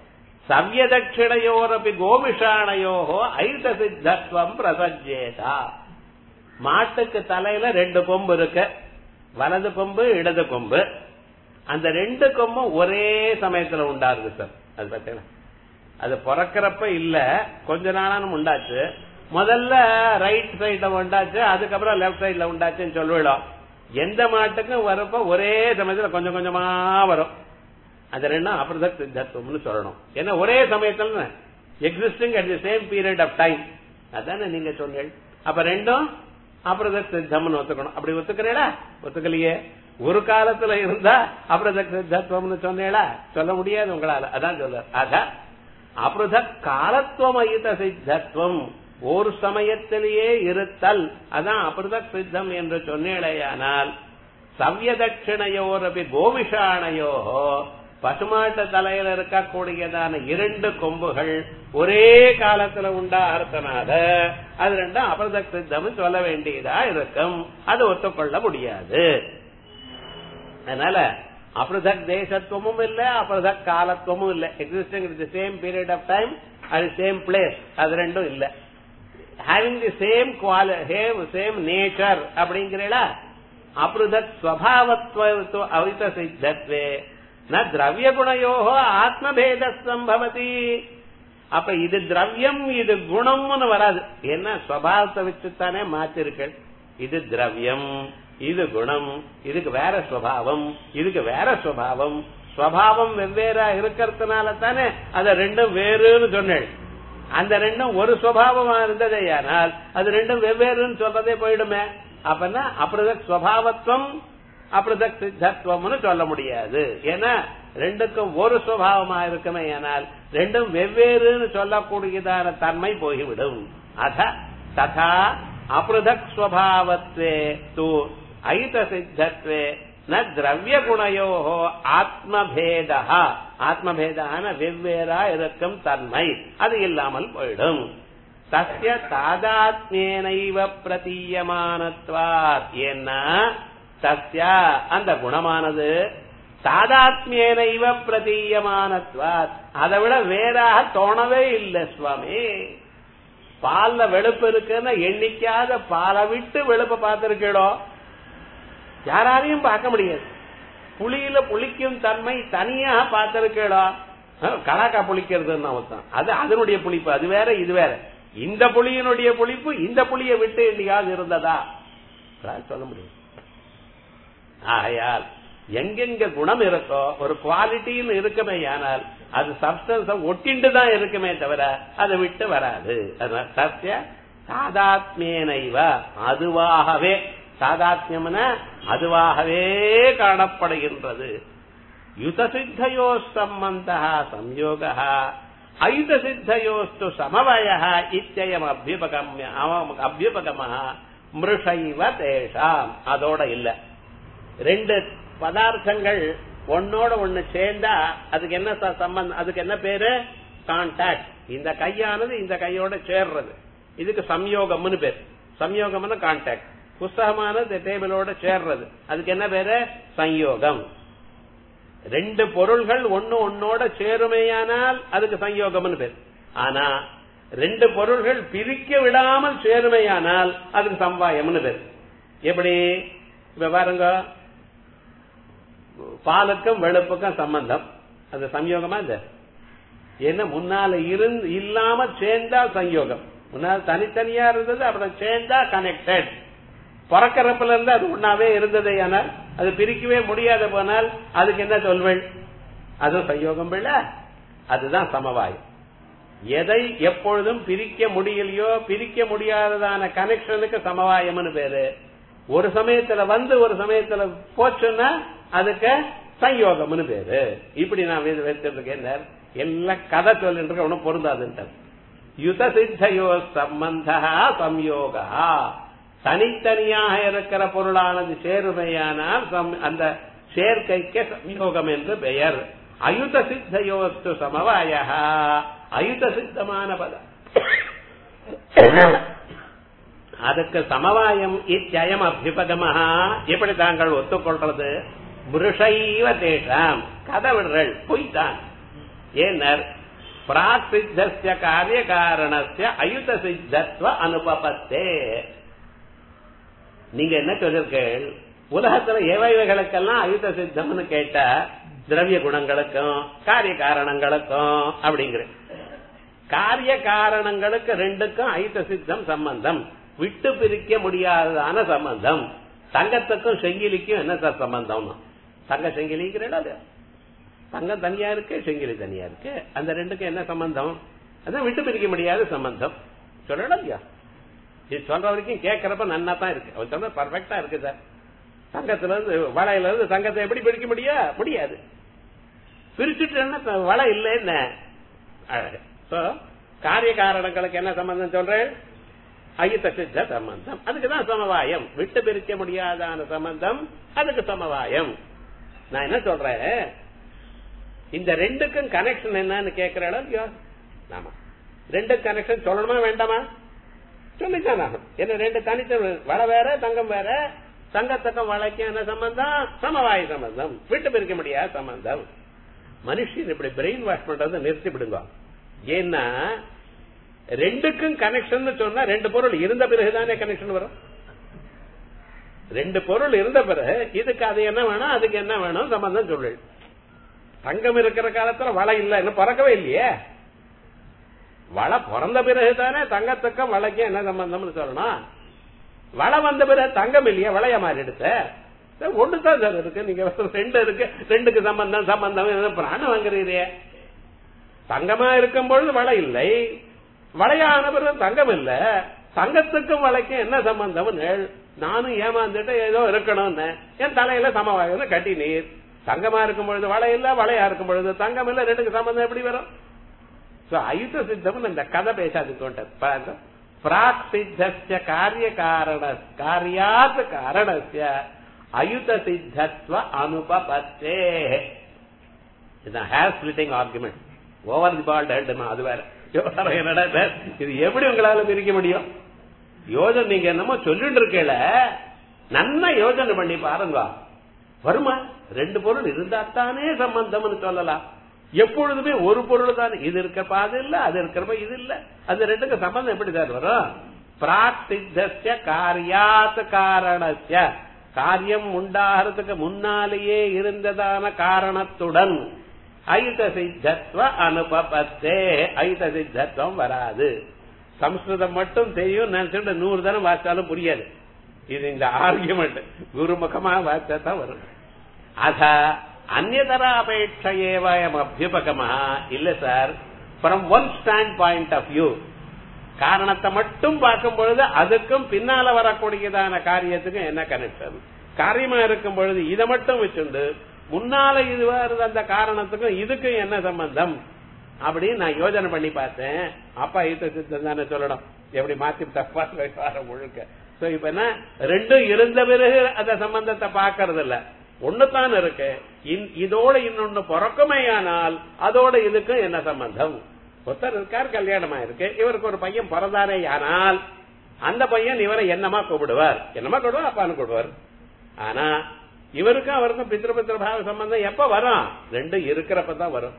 சவ்யதட்சிணையோரப்பி கோமிஷாணையோகோ ஐத சித்தத்துவம் பிரசஜேதா மாட்டுக்கு தலையில ரெண்டு கொம்பு இருக்கு வலது கொம்பு இடது கொம்பு அந்த ரெண்டு கொம்பும் ஒரே சமயத்துல உண்டாருது சார் அது பார்த்தீங்களா அது பிறக்கிறப்ப இல்ல கொஞ்ச நாளானும் உண்டாச்சு முதல்ல ரைட் சைட்ல உண்டாச்சு அதுக்கப்புறம் லெப்ட் சைட்ல உண்டாச்சுன்னு சொல்லிவிடும் எந்த மாட்டுக்கும் வரப்ப ஒரே சமயத்துல கொஞ்சம் கொஞ்சமா வரும் அது ரெண்டும் அபிரத சித்தத்துவம்னு சொல்லணும் ஏன்னா ஒரே சமயத்துல existing at the same period of time அதானே நீங்க சொன்னீங்க அப்ப ரெண்டும் அபிரத சித்தம்னு ஒத்துக்கணும் அப்படி ஒத்துக்கிறீங்களா ஒத்துக்கலையே ஒரு காலத்துல இருந்தா அபிரத சித்தத்துவம்னு சொன்னீங்களா சொல்ல முடியாது உங்களால அதான் சொல்ல அதான் அபிரத காலத்துவம் அயுத சித்தத்துவம் ஒரு சமயத்திலேயே இருத்தல் அதான் அபிரத சித்தம் என்று சொன்னேடையானால் சவ்யதட்சிணையோரபி கோவிஷாணையோ பசுமாட்டு தலையில இருக்கக்கூடியதான இரண்டு கொம்புகள் ஒரே காலத்துல உண்டாகிறதுனால அது ரெண்டும் அபரதக் சித்தம் சொல்ல வேண்டியதா இருக்கும் அது ஒத்துக்கொள்ள முடியாது அதனால அப்ரதக் தேசத்துவமும் இல்ல அப்ரதக் காலத்துவமும் இல்ல existing it same period of time அது சேம் பிளேஸ் அது ரெண்டும் இல்ல having the same quality same nature அப்படிங்கிறீங்களா அப்ருதக் ஸ்வபாவத்வ அவித சித்தத்வே ந திரவிய குணயோ ஆத்மபேத சம்பவதி அப்ப இது திரவியம் இது குணம்னு வராது என்ன ஸ்வபாவத்தை வச்சுத்தானே மாத்திருக்கள் இது திரவியம் இது குணம் இதுக்கு வேற ஸ்வபாவம் இதுக்கு வேற ஸ்வபாவம் ஸ்வபாவம் வெவ்வேறா இருக்கிறதுனால தானே அத ரெண்டும் வேறுன்னு சொன்னேன் அந்த ரெண்டும் ஒரு சுவாவமா இருந்ததே ஆனால் அது ரெண்டும் வெவ்வேறுன்னு சொல்றதே போயிடுமே அப்பனா அப்ரதக் ஸ்வபாவத்துவம் அப்ரதக் சித்தத்துவம்னு சொல்ல முடியாது ஏன்னா ரெண்டுக்கும் ஒரு சுவாவமா இருக்குமே ஆனால் ரெண்டும் வெவ்வேறுன்னு சொல்லக்கூடியதான தன்மை போய்விடும் அத ததா அப்ரதக் ஸ்வபாவத்வே து ஐத சித்தத்வே ந திரவிய குணையோ ஆத்மபேதா ஆத்மபேதான வெவ்வேறா இருக்கும் தன்மை அது இல்லாமல் போயிடும் தஸ்ய தாதாத்மியனைவ பிரதீயமானத்வாத் ஏன்னா தஸ்ய அந்த குணமானது தாதாத்மியனைவ பிரதீயமானத்வாத் அதை விட வேறாக தோணவே இல்லை சுவாமி பால்ல வெளுப்பு இருக்குன்னா எண்ணிக்காத பாலை விட்டு வெளுப்ப பார்த்திருக்கீடோ யாராலையும் பார்க்க முடியாது புளியில புளிக்கும் தன்மை தனியாக பார்த்திருக்கேடா கலாக்கா புளிக்கிறதுன்னு அவத்தான் அது அதனுடைய புளிப்பு அது வேற இது வேற இந்த புளியினுடைய புளிப்பு இந்த புளியை விட்டு என்னையாவது இருந்ததா சொல்ல முடியும் ஆகையால் எங்கெங்க குணம் இருக்கோ ஒரு குவாலிட்டின்னு இருக்குமே ஆனால் அது சப்ஸ்டன்ஸ் ஒட்டிண்டு தான் இருக்குமே தவிர அதை விட்டு வராது சத்திய சாதாத்மியனைவ அதுவாகவே சாதாத்மியம்ன அதுவாகவே காணப்படுகின்றது யுதசித்தையோ சம்பந்த சம்யோக அயுத சித்தையோஸ்து சமவய இத்தியம் அபியுபகம்ய அபியுபகம மிருஷைவ தேஷாம் அதோட இல்ல ரெண்டு பதார்த்தங்கள் ஒன்னோட ஒண்ணு சேர்ந்தா அதுக்கு என்ன சம்பந்தம் அதுக்கு என்ன பேரு கான்டாக்ட் இந்த கையானது இந்த கையோட சேர்றது இதுக்கு சம்யோகம்னு பேர் சம்யோகம்னு கான்டாக்ட் புஸ்தகமானது டேபிளோட சேர்றது அதுக்கு என்ன பேரு சம்யோகம் ரெண்டு பொருள்கள் ஒன்னு ஒன்னோட சேருமையானால் அதுக்கு சம்யோகம்னு பேர் ஆனா ரெண்டு பொருள்கள் பிரிக்க விடாமல் சேருமையானால் அதுக்கு சம்வாயம்னு பேர் எப்படி இப்ப பாருங்க பாலுக்கும் வெளுப்புக்கும் சம்பந்தம் அது சம்யோகமா இந்த என்ன முன்னால இருந்து இல்லாம சேர்ந்தா சம்யோகம் முன்னால் தனித்தனியா இருந்தது அப்புறம் சேர்ந்தா கனெக்டட் பிறக்கிறப்பல இருந்து அது ஒன்னாவே இருந்தது ஆனால் அது பிரிக்கவே முடியாத போனால் அதுக்கு என்ன சொல்வள் அதுவும் சயோகம் பிள்ள அதுதான் சமவாயம் எதை எப்பொழுதும் பிரிக்க முடியலையோ பிரிக்க முடியாததான கனெக்ஷனுக்கு சமவாயம்னு பேரு ஒரு சமயத்துல வந்து ஒரு சமயத்துல போச்சுன்னா அதுக்கு சயோகம்னு பேரு இப்படி நான் வச்சிருக்கேன் எல்லாம் கதை சொல்லிட்டு இருக்க ஒன்னும் பொருந்தாதுன்ட்டு யுத சித்தையோ சம்பந்த சம்யோகா தனித்தனியாக இருக்கிற பொருளானது சேருமையானால் அந்த சேர்க்கைக்கு சம்யோகம் என்று பெயர் அயுத சித்தையோஸ்து சமவாய அயுத சித்தமான பதம் அதுக்கு சமவாயம் இத்தியம் அபியுபகமஹா எப்படி தாங்கள் ஒத்துக்கொள்றது புருஷைவ தேஷாம் கதை விடுறள் பொய்தான் ஏனர் பிராக் சித்தஸ்ய காரிய காரணஸ்ய அயுத சித்தத்துவ அனுபவத்தே நீங்க என்ன சொல்லிருக்கீள் உலகத்துல எவைவைகளுக்கெல்லாம் அயுத சித்தம்னு கேட்ட திரவிய குணங்களுக்கும் காரிய காரணங்களுக்கும் அப்படிங்கிற காரிய காரணங்களுக்கு ரெண்டுக்கும் அயுத சித்தம் சம்பந்தம் விட்டு பிரிக்க முடியாததான சம்பந்தம் தங்கத்துக்கும் செங்கிலிக்கும் என்ன சார் சம்பந்தம் தங்க செங்கிலிங்கிறா தங்கம் தனியா இருக்கு செங்கிலி தனியா இருக்கு அந்த ரெண்டுக்கும் என்ன சம்பந்தம் அதான் விட்டு பிரிக்க முடியாத சம்பந்தம் சொல்லலாம் இல்லையா இது சொல்ற வரைக்கும் கேட்கறப்ப நன்னா தான் இருக்கு அவர் சொல்ற பர்ஃபெக்டா இருக்கு சார் தங்கத்துல இருந்து வளையில இருந்து தங்கத்தை எப்படி பிரிக்க முடியா முடியாது பிரிச்சுட்டு என்ன வளை இல்லை என்ன காரிய காரணங்களுக்கு என்ன சம்பந்தம் சொல்றேன் அயுத்த சித்த சம்பந்தம் அதுக்குதான் சமவாயம் விட்டு பிரிக்க முடியாதான சம்பந்தம் அதுக்கு சமவாயம் நான் என்ன சொல்றேன் இந்த ரெண்டுக்கும் கனெக்ஷன் என்னன்னு கேட்கிற இல்லையோ ஆமா ரெண்டு கனெக்ஷன் சொல்லணுமா வேண்டாமா சொல்லித்தான் ஆகணும் என்ன ரெண்டு தனித்த வள வேற தங்கம் வேற தங்கத்தக்கம் வளைக்கு என்ன சம்பந்தம் சமவாய சம்பந்தம் விட்டு பிரிக்க முடியாத சம்பந்தம் மனுஷன் இப்படி பிரெயின் வாஷ் பண்றதை நிறுத்தி விடுங்க ஏன்னா ரெண்டுக்கும் கனெக்ஷன் சொன்னா ரெண்டு பொருள் இருந்த பிறகுதானே கனெக்ஷன் வரும் ரெண்டு பொருள் இருந்த பிறகு இதுக்கு அது என்ன வேணும் அதுக்கு என்ன வேணும் சம்பந்தம் சொல்லு தங்கம் இருக்கிற காலத்துல வளை இல்ல இன்னும் பிறக்கவே இல்லையே வளை பிறந்த பிறகுதானே தங்கத்துக்கும் வளைக்கு என்ன சம்பந்தம்னு சொல்லணும் வளை வந்த பிறகு தங்கம் இல்லையா வளைய மாறிடுத்த ஒண்ணுதான் சார் இருக்கு நீங்க ரெண்டு இருக்கு ரெண்டுக்கு சம்பந்தம் சம்பந்தம் பிராணம் வாங்குறீரே தங்கமா இருக்கும் பொழுது வளை இல்லை வளையான பிறகு தங்கம் இல்ல தங்கத்துக்கும் வளைக்கும் என்ன சம்பந்தம் நானும் ஏமாந்துட்டு ஏதோ இருக்கணும்னு என் தலையில சமவாக கட்டி நீர் தங்கமா இருக்கும் பொழுது வளை இல்ல வளையா இருக்கும் பொழுது தங்கம் இல்ல ரெண்டுக்கு சம்பந்தம் எப்படி வரும் அயுத சித்தம் இந்த கதை பேசாது கொண்ட பிராக் சித்த காரிய காரண காரியாத் காரணஸ்ய அயுத சித்தத்வ அனுபபத்தே இதுதான் hair splitting argument over the ball dead அது வேற என்னடா இது எப்படி உங்களால பிரிக்க முடியும் யோஜனை நீங்க என்னமோ சொல்லிட்டு இருக்கல நல்லா யோஜனை பண்ணி பாருங்க வருமா ரெண்டு பொருள் இருந்தாத்தானே சம்பந்தம்னு சொல்லலாம் எப்பொழுதுமே ஒரு பொருள் தான் இது இருக்கிறப்ப அது இல்ல அது இருக்கிறப்ப இது இல்ல அது ரெண்டுக்கு சம்பந்தம் எப்படி சார் வரும் பிரார்த்தித்த காரியாத் காரணஸ்ய காரியம் உண்டாகிறதுக்கு முன்னாலேயே இருந்ததான காரணத்துடன் ஐத சித்தத்வ அனுபபத்தே ஐத சித்தத்துவம் வராது சம்ஸ்கிருதம் மட்டும் தெரியும் நினைச்சுட்டு நூறு தரம் வாசித்தாலும் புரியாது இது இந்த ஆர்குமெண்ட் குருமுகமா வாசித்தா தான் வரும் அத அந்நதர அபேட்சையேவயம் அபியுபகமா இல்ல sir from one stand point of view காரணத்தை மட்டும் பார்க்கும் பொழுது அதுக்கும் பின்னால வரக்கூடியதான காரியத்துக்கும் என்ன கனெக்ஷன் காரியமா இருக்கும் பொழுது இதை மட்டும் வச்சுண்டு முன்னால இது வருது அந்த காரணத்துக்கும் இதுக்கும் என்ன சம்பந்தம் அப்படின்னு நான் யோஜனை பண்ணி பார்த்தேன் அப்பா ஈத்த சித்தம் தானே சொல்லணும் எப்படி மாத்தி தப்பா விவகாரம் முழுக்க சோ இப்ப என்ன ரெண்டும் இருந்த பிறகு அந்த சம்பந்தத்தை பாக்குறது இல்ல ஒண்ணுதான் இருக்கு இதோட இன்னொன்னு பிறக்குமேயானால் அதோட இதுக்கும் என்ன சம்பந்தம் ஒருத்தர் இருக்கார் கல்யாணமா இருக்கு இவருக்கு ஒரு பையன் பிறந்தாரே ஆனால் அந்த பையன் இவரை என்னமா கூப்பிடுவார் என்னமா கூப்பிடுவார் அப்பான்னு கூப்பிடுவார் ஆனா இவருக்கும் அவருக்கும் பித்திருபித்திர பாவ சம்பந்தம் எப்ப வரும் ரெண்டும் இருக்கிறப்பதான் வரும்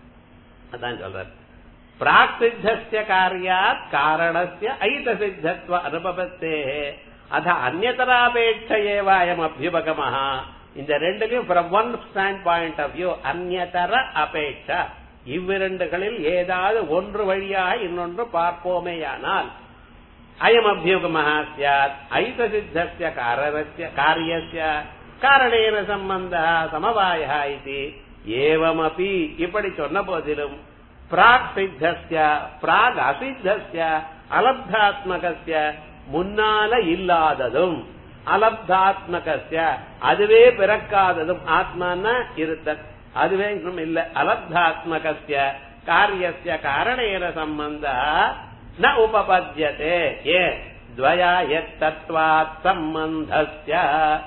அதான் சொல்றார் பிராக் சித்தஸ்ய காரியாத் காரணஸ்ய ஐத சித்தத்வ அனுபவத்தே அத அந்நதராபேட்சையேவ அயம் அபியுபகமா இந்த ரெண்டுலயும் from one stand point of view அந்நதர அபேட்சா இவ்விரண்டுகளில் ஏதாவது ஒன்று வழியாக இன்னொன்று பார்ப்போமேயானால் அயம் அபியுகமஹா சியாத் ஐத சித்தஸ்ய காரணஸ்ய காரியஸ்ய காரணேன சம்பந்த சமவாய இது ஏவமபி இப்படி சொன்ன போதிலும் பிராக் சித்தஸ்ய பிராக் அசித்தஸ்ய அலப்தாத்மகஸ்ய முன்னால இல்லாததும் அலப்தாத்மகஸ்ய அதுவே பிறக்காததும் ஆத்மானா இருத்தல் அதுவே இன்னும் இல்ல அலப்தாத்மகஸ்ய காரியஸ்ய காரணேன சம்பந்த ந உபபத்தியதே ஏ துவயா தத்துவாத் சம்பந்தஸ்ய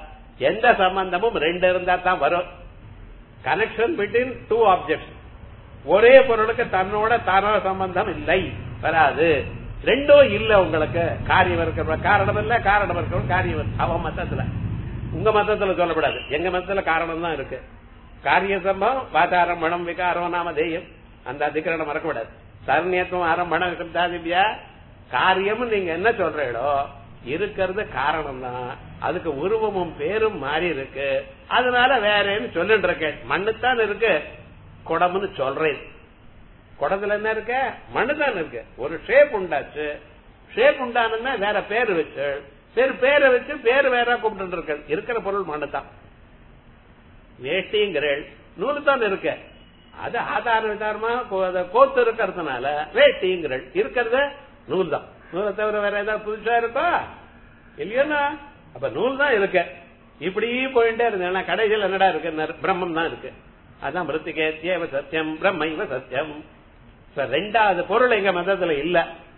எந்த சம்பந்தமும் ரெண்டு இருந்தா தான் வரும் கனெக்ஷன் பிட்வீன் டூ ஆப்ஜெக்ட்ஸ் ஒரே பொருளுக்கு தன்னோட தானோ சம்பந்தம் இல்லை வராது ரெண்டும் இல்ல உங்களுக்கு காரியம் இருக்கிற காரணம் இல்ல காரணம் இருக்கிற காரியம் அவன் மத்தத்துல உங்க மத்தத்துல சொல்லப்படாது எங்க மத்தத்துல காரணம் தான் இருக்கு காரிய சம்பவம் வாதாரம் மனம் விகாரம் நாம தேயம் அந்த அதிகரணம் மறக்கக்கூடாது சரண்யத்துவம் ஆரம்பணம் சப்தாதிபியா காரியம் நீங்க என்ன சொல்றீங்களோ இருக்கிறது காரணம் தான் அதுக்கு உருவமும் பேரும் மாறி இருக்கு அதனால வேறேன்னு சொல்லிட்டு இருக்கேன் மண்ணுத்தான் இருக்கு குடம்னு சொல்றேன் குடத்துல என்ன இருக்க மண்ணு தான் இருக்கு ஒரு ஷேப் உண்டாச்சு ஷேப் உண்டானா வேற பேரு வச்சு சரி பேரை வச்சு பேரு வேற கூப்பிட்டு இருக்கு இருக்கிற பொருள் மண்ணு தான் வேட்டிங்கிறேள் நூறு தான் இருக்கு அது ஆதார விதாரமா கோத்து இருக்கிறதுனால வேட்டிங்கிறள் இருக்கிறது நூல் தான் நூலை தவிர வேற ஏதாவது புதுசா இருக்கோ இல்லையோண்ணா அப்ப நூல் தான் இருக்கு இப்படி போயிட்டே இருந்தேன்னா கடைசியில் என்னடா இருக்கு பிரம்மம் தான் இருக்கு அதான் மிருத்திகேத்தியவ சத்தியம் பிரம்மைவ சத்தியம் ரெண்டாவது பொருள் எங்க மதத்துல இல்ல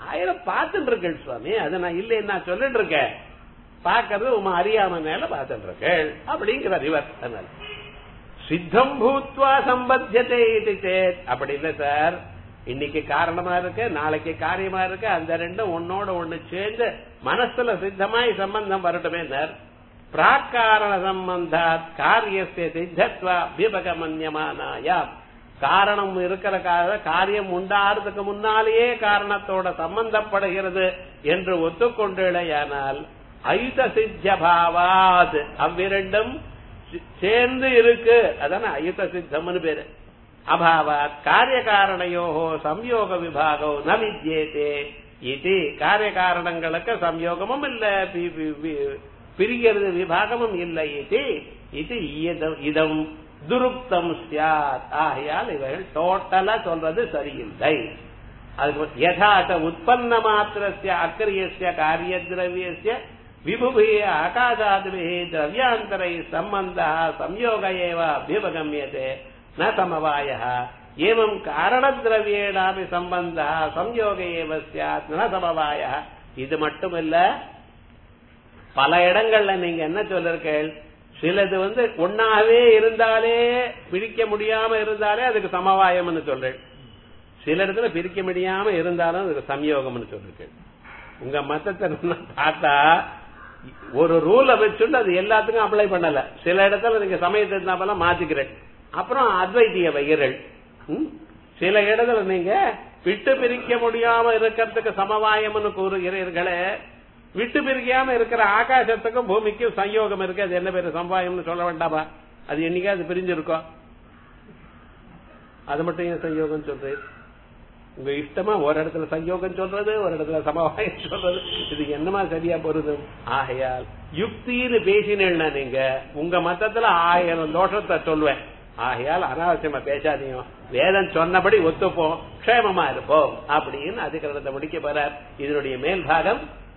ஆயிரம் பார்த்துட்டு இருக்கேன் சுவாமி அதை நான் இல்லைன்னு நான் சொல்லிட்டு இருக்கேன் பாக்குறது உமா அறியாம மேல பார்த்துட்டு இருக்கேன் அப்படிங்கிற ரிவர் அதனால சித்தம் பூத்வா சம்பத்தியத்தை இது சேத் அப்படி இல்ல சார் இன்னைக்கு காரணமா இருக்கு நாளைக்கு காரியமா இருக்கு அந்த ரெண்டும் ஒன்னோட ஒண்ணு சேர்ந்து மனசுல சித்தமாய் சம்பந்தம் வரட்டுமே சார் பிராக்காரண சம்பந்தாத் காரியத்தை சித்தத்வா விபகமன்யமானாயா காரணம் இருக்கிற கார- காரியம் உண்டாறதுக்கு முன்னாலேயே காரணத்தோட சம்பந்தப்படுகிறது என்று ஒத்துக்கொண்டேயானால் ஐத சித்த பாவாத் அவ்விரண்டும் சே- சேர்ந்து இருக்கு அதான அயுத சித்தம்னு பேரு அபாவாத் காரிய காரணையோ சம்யோக விபாகோ ந வித்யேதே இது காரிய காரணங்களுக்கு சம்யோகமும் இல்ல பி- பி- பி- பிரிகிறது விபாகமும் இல்லை இது இது இயதம்- இதம் துருப்தம் சியாத் ஆகையால் இவைகள் டோட்டலா சொல்றது சரியில்லை அது யதாச்ச உற்பன்ன மாத்திரஸ்ய அக்கிரியஸ்ய காரிய திரவியஸ்ய விபுபி ஆகாசாதிபி திரவியாந்தரை சம்பந்த சம்யோக ஏவ அபியபகமியதே ந சமவாய ஏவம் காரணத்ரவியேனாபி சம்பந்த சம்யோக ஏவ சியாத் ந சமவாய இது மட்டுமல்ல பல இடங்கள்ல நீங்க என்ன சொல்லிருக்கீள் சிலது வந்து ஒன்னாவே இருந்தாலே பிரிக்க முடியாம இருந்தாலே அதுக்கு சமவாயம்னு சொல்றேன் சில இடத்துல பிரிக்க முடியாம இருந்தாலும் அதுக்கு சம்யோகம்னு சொல்லிருக்கேன் உங்க மத்தத்தை நான் பார்த்தா ஒரு ரூலை வச்சுட்டு அது எல்லாத்துக்கும் அப்ளை பண்ணல சில இடத்துல நீங்க சமயத்தினாப்பெல்லாம் மாத்திக்கிறேன் அப்புறம் அத்வைத்திய வயிறல் ம்? சில இடத்துல நீங்க விட்டு பிரிக்க முடியாம இருக்கிறதுக்கு சமவாயம்னு கூறுகிறீர்களே விட்டு பிரிக்காம இருக்கிற ஆகாசத்துக்கும் பூமிக்கும் சயோகம் இருக்கு அது என்ன பேரு சமவாயம்னு சொல்ல வேண்டாமா அது என்னைக்காவது பிரிஞ்சிருக்கோம் அது மட்டும் ஏன் சயோகம் சொல்றேன் உங்க இஷ்டமா ஒரு இடத்துல சயோகம் சொல்றது ஒரு இடத்துல சமவாயம் சொல்றது இது என்னமா சரியா போறது ஆகையால் யுக்தின்னு பேசினேன்னா நீங்க உங்க மத்தத்துல ஆயிரம் தோஷத்தை சொல்லுவேன் ஆகையால் அனாவசியமா பேசாதீங்க வேதம் சொன்னபடி ஒத்துப்போம் க்ஷேமமா இருப்போம் அப்படின்னு அதிகரணத்தை முடிக்க போறார் இதனுடைய மேல் பாகம்